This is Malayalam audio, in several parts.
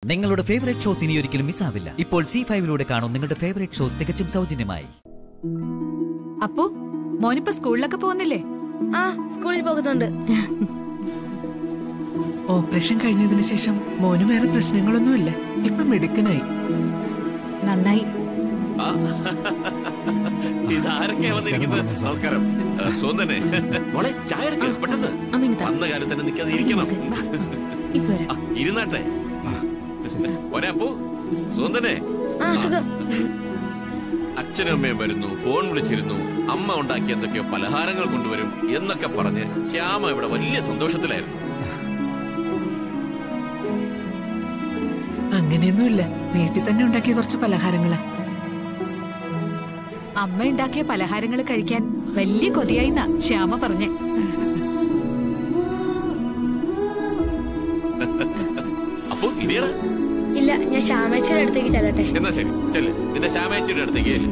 നിങ്ങളുടെ ഫേവറേറ്റ് ഷോസ് ഇനി ഒരിക്കലും മിസ്സാവില്ല ഇപ്പോൾ സി ഫൈവിലൂടെ കാണും നിങ്ങളുടെ ഫേവറേറ്റ് ഷോസ് തികച്ചും സൗജന്യമായി അപ്പു മോനിപ്പോ സ്കൂളിലൊക്കെ പോകുന്നില്ലേ ആ സ്കൂളിൽ പോകുന്നുണ്ട് ഓപ്പറേഷൻ കഴിഞ്ഞതിന് ശേഷം മോന് വേറെ പ്രശ്നങ്ങളൊന്നുമില്ല ഇപ്പൊ മിടുക്കനായി നന്നായി ഇതാരൊക്കെയാ വന്നിരിക്കുന്നത് നമസ്കാരം ആ, സുഗന്ധനെ മോളെ ചായ എടുക്ക് പെട്ടെന്ന് അമ്മ ഇങ്ങ് താ. വന്ന കാര്യം തന്നെ നിൽക്കാതെ ഇരിക്കണം ഇപ്പൊ വരാം ആ, ഇരുന്നാട്ടെ ഒരപ്പു സുഗന്ധനെ ആ സുഖം അച്ഛനും അമ്മയും വരുന്നു ഫോൺ വിളിച്ചിരുന്നു അമ്മ ഉണ്ടാക്കിയ എന്തൊക്കെയോ പലഹാരങ്ങൾ കൊണ്ടുവരും എന്നൊക്കെ പറഞ്ഞ് ശ്യാമ ഇവിടെ വലിയ സന്തോഷത്തിലായിരുന്നു അങ്ങനെയൊന്നുമില്ല വീട്ടിൽ തന്നെ ഉണ്ടാക്കിയ കുറച്ച് പലഹാരങ്ങളാ അമ്മ ഉണ്ടാക്കിയ പലഹാരങ്ങൾ കഴിക്കാൻ വലിയ കൊതിയായിന്നാ ശ്യാമ പറഞ്ഞേ അപ്പു ഇരിയടാ ഇല്ല ഞാൻ ശ്യാമേച്ചിയുടെ അടുത്തേക്ക് ചെല്ലട്ടെ എന്നാ ശരി ചെല്ല് നിന്റെ ശ്യാമേച്ചിയുടെ അടുത്തേക്ക് ചെല്ല്.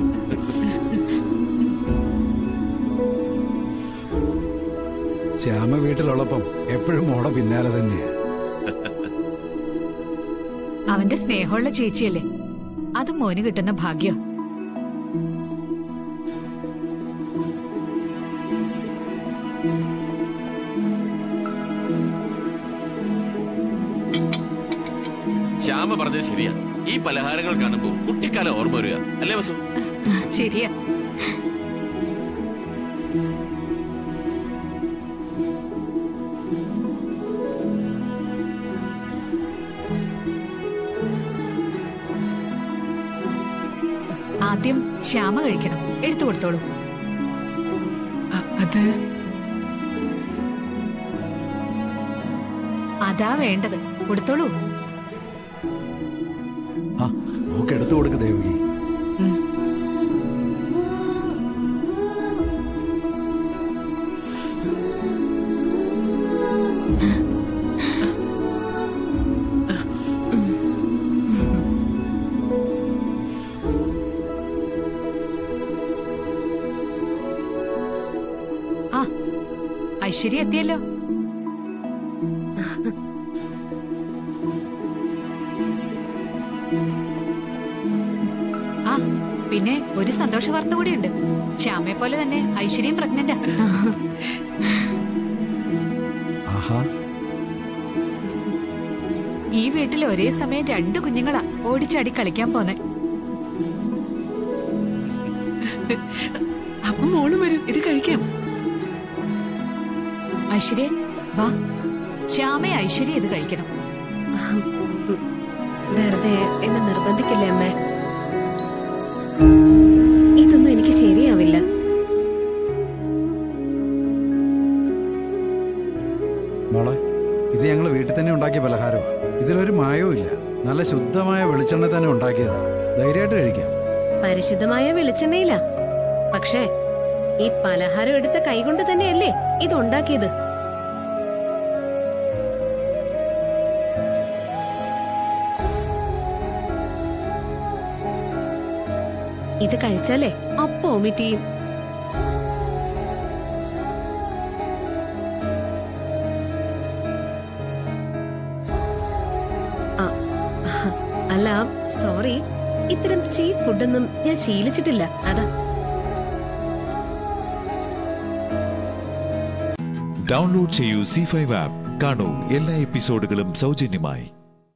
ശ്യാമ വീട്ടിലുള്ളപ്പം എപ്പോഴും മോടെ പിന്നാലെ തന്നെയാ അവന്റെ സ്നേഹമുള്ള ചേച്ചിയല്ലേ അത് മോന് കിട്ടുന്ന ഭാഗ്യം ശ്യാമ പറഞ്ഞത് ശരിയാ ഈ പലഹാരങ്ങൾ കാണുമ്പോൾ കുട്ടിക്കാലം ഓർമ്മ വരിക അല്ലേ വസു ശരിയാ ആദ്യം ശ്യാമ കഴിക്കണം എടുത്തു കൊടുത്തോളൂ അ- അത് അതാ വേണ്ടത് കൊടുത്തോളൂ ആ മോക്ക് എടുത്തു കൊടുക്ക് ദേവകി ആ ഐശ്വര്യ എത്തിയല്ലോ ആ പിന്നെ ഒരു സന്തോഷ വാർത്ത കൂടിയുണ്ട് ശ്യാമയെ പോലെ തന്നെ ഐശ്വര്യം പ്രഗ്നന്റാ ആഹാ ഈ വീട്ടിൽ ഒരേ സമയം രണ്ടു കുഞ്ഞുങ്ങളാ ഓടിച്ചാടി കളിക്കാൻ പോന്നെ അപ്പൊ മോള് വരും ഇത് കഴിക്കാം ഐശ്വര്യ വാ ശ്യാമയെ ഐശ്വര്യ ഇത് കഴിക്കണം വെറുതെ എന്നെ നിർബന്ധിക്കില്ലേ അമ്മേ ഇതൊന്നും എനിക്ക് ശരിയാവില്ല മോളെ ഇത് ഞങ്ങൾ വീട്ടിൽ തന്നെ ഉണ്ടാക്കിയ പലഹാരമാണ് ഇതിലൊരു മായവും ഇല്ല നല്ല ശുദ്ധമായ വെളിച്ചെണ്ണ തന്നെ ഉണ്ടാക്കിയതാണ് ധൈര്യമായിട്ട് കഴിക്കാം പരിശുദ്ധമായ വെളിച്ചെണ്ണയില്ല പക്ഷേ ഈ പലഹാരം എടുത്ത കൈകൊണ്ട് തന്നെയല്ലേ ഇത് ഉണ്ടാക്കിയത് ഇത് കഴിച്ചാലേ അപ്പൊ ഒമിറ്റ് ചെയ്യും ആ, അല്ല സോറി ഇത്തരം ചീപ്പ് ഫുഡൊന്നും ഞാൻ ശീലിച്ചിട്ടില്ല അതാ ഡൗൺലോഡ് ചെയ്യൂ സി ഫൈവ് ആപ്പ് കാണൂ എല്ലാ എപ്പിസോഡുകളും സൗജന്യമായി